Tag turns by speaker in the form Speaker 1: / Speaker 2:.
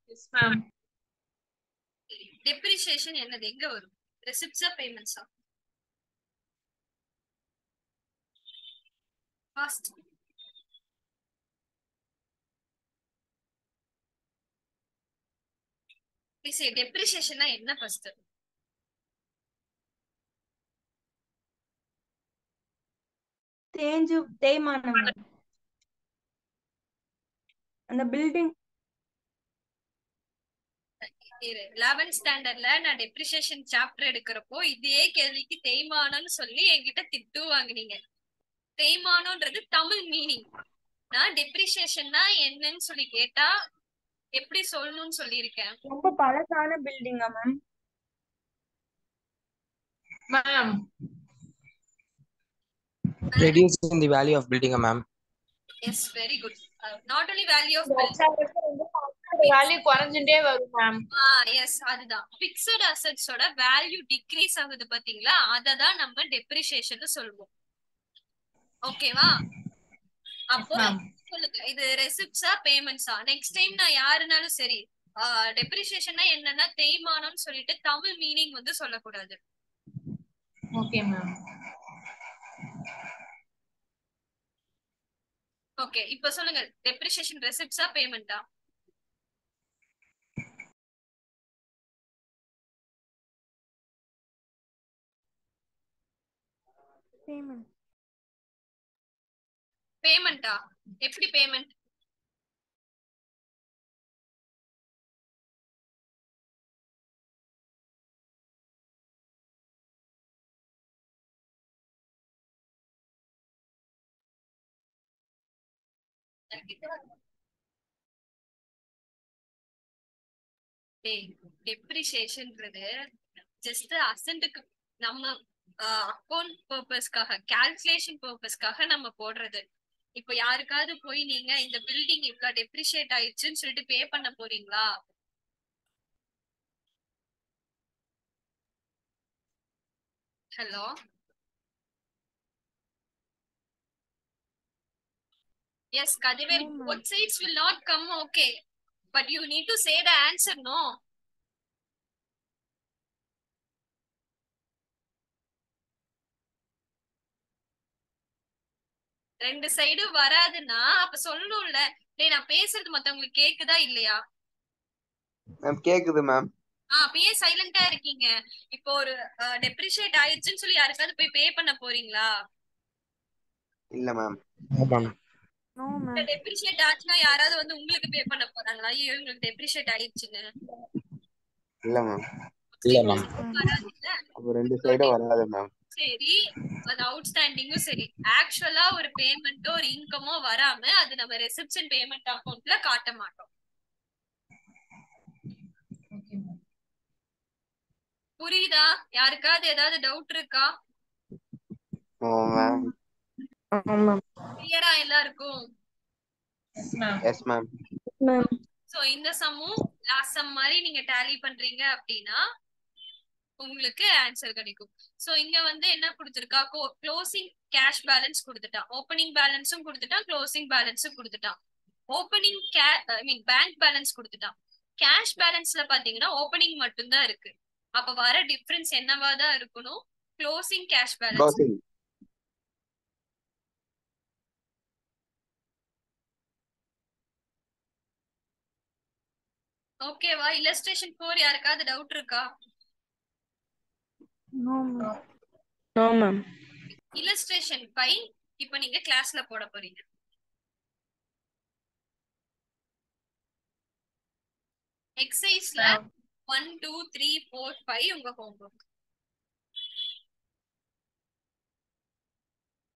Speaker 1: Ma'am
Speaker 2: depreciation என்னது எங்க வரும் ரெசிப்ட்ஸா பேமெண்ட்ஸா காஸ்ட் டெப்ரிசியேஷன்னா என்ன ஃபர்ஸ்ட்
Speaker 3: தேஞ்சு தேய்மானம் அந்த பில்டிங்
Speaker 2: லெவன்த் ஸ்டாண்டர்ட்ல நான் டெப்ரிசியேஷன் சாப்டர் எடுக்கிறப்போ இதே கேள்விக்கு தேய்மானம்னு சொல்லி என்கிட்ட திட்டு வாங்குனீங்க தேய்மானம்ன்றது தமிழ் மீனிங் நான் டெப்ரிசியேஷன்னா என்னன்னு சொல்லி கேட்டா எப்படி சொல்லணும்னு சொல்லியிருக்கேன்
Speaker 3: ரொம்ப பழசான பில்டிங்கா ma'am
Speaker 1: ma'am
Speaker 4: reducing the value of building a ma'am
Speaker 2: yes very good not only value of
Speaker 1: value குறைஞ்சுட்டே வரும் மேம்
Speaker 2: எஸ் அதுதான் பிக்சட் அசெட்ஸோட வேல்யூ டிக்ரீஸ் ஆகுது பாத்தீங்களா அத தான் நம்ம டெப்ரிசியேஷன் சொல்லுவோம் ஓகேவா அப்போ
Speaker 1: மேம்
Speaker 2: சொல்லுங்க இது ரெசிப்ட்ஸா பேமெண்ட்ஸா நெக்ஸ்ட் டைம் நான் யாருனாலும் சரி டெப்ரிசியேஷன்னா என்னன்னா தேய்மானம்னு சொல்லிட்டு தமிழ் மீனிங் வந்து சொல்லக்கூடாது
Speaker 1: ஓகே மேம்
Speaker 2: ஓகே இப்போ சொல்லுங்க டெப்ரிசியேஷன் ரெசிப்ட்ஸா பேமெண்டா
Speaker 3: பேமெண்ட்
Speaker 2: பேமெண்டா எப்படி பேமெண்ட் டெப்ரிசியேஷன்ன்றது ஜஸ்ட் அசென்ட்டுக்கு நம்ம அக்கௌண்ட் பர்பஸ்க்காக கால்குலேஷன் பர்பஸ்க்காக நம்ம போடுறது இப்போ யாருக்காவது போய் நீங்க இந்த பில்டிங் இவ்வளவு டெப்ரிஷியேட் ஆயிடுச்சுன்னு சொல்லிட்டு பே பண்ண போறீங்களா hello yes Kathivel
Speaker 3: No, ma'am.
Speaker 2: both sides will not come okay but you need to say the answer no ரெண்டு சைடும் வராதுன்னா அப்ப சொல்லணும்ல டேய் நான் பேசுறது மத்தவங்களுக்கு கேக்குதா இல்லையா
Speaker 4: மேம் கேக்குது மேம்
Speaker 2: ஆ அப்பயே சைலண்டா இருக்கீங்க இப்போ ஒரு டெப்ரிஷியேட் ஆயிடுச்சுன்னு சொல்லி யாருக்காவது போய் பே பண்ண போறீங்களா
Speaker 4: இல்ல மேம்
Speaker 3: நோ
Speaker 2: இல்ல டெப்ரிஷியேட் ஆச்சுன்னா யாராவது வந்து உங்களுக்கு பே பண்ண போறாங்களா ஐயோ உங்களுக்கு டெப்ரிஷியேட் ஆயிடுச்சுன்னு
Speaker 4: இல்ல மேம்
Speaker 5: இல்ல மேம்
Speaker 2: வராது இல்ல
Speaker 4: அப்ப ரெண்டு சைடும் வராது மேம்
Speaker 2: சரி அது அவுட்ஸ்டாண்டிங்கும் சரி ஆக்சுவலா ஒரு பேமெண்ட்டோ ஒரு இன்கமோ வராம அது நம்ம ரிசப்ஷன் பேமெண்ட் அக்கவுண்ட்ல காட்ட மாட்டோம்
Speaker 1: ஓகே மேம்
Speaker 2: புரியுதா யாருக்காவது ஏதாவது டவுட் இருக்கா
Speaker 4: ஓ மேம்
Speaker 3: மேம்
Speaker 2: கிளியரா எல்லாருக்கும்
Speaker 1: yes ma'am
Speaker 4: yes ma'am
Speaker 3: ma'am
Speaker 2: so இந்த சம்மும் லாஸ்ட் சம் மாதிரி நீங்க டேலி பண்றீங்க அப்படின்னா உங்களுக்கு ஆன்சர் கிடைக்கும் சோ இங்க வந்து என்ன கொடுத்திருக்கா க்ளோசிங் கேஷ் பேலன்ஸ் கொடுத்துட்டான் ஓப்பனிங் பேலன்ஸும் கொடுத்துட்டான் க்ளோசிங் பேலன்ஸும் கொடுத்துட்டான் ஓப்பனிங் கே ஐ மீன் பேங்க் பேலன்ஸ் கொடுத்துட்டான் கேஷ் பேலன்ஸ்ல பாத்தீங்கன்னா ஓப்பனிங் மட்டும்தான் இருக்கு அப்ப வர டிஃபரன்ஸ் என்னவா தான் இருக்கணும் க்ளோசிங் கேஷ் பேலன்ஸ்
Speaker 4: க்ளோசிங்
Speaker 2: ஓகேவா இல்லஸ்ட்ரேஷன் ஃபோர் யாருக்காவது டவுட் இருக்கா
Speaker 3: no ma'am no ma'am
Speaker 2: illustration five இப்போ நீங்க கிளாஸ்ல போட போறீங்க எக்ஸசைஸ்ல one two three four five உங்க ஹோம்ஒர்க்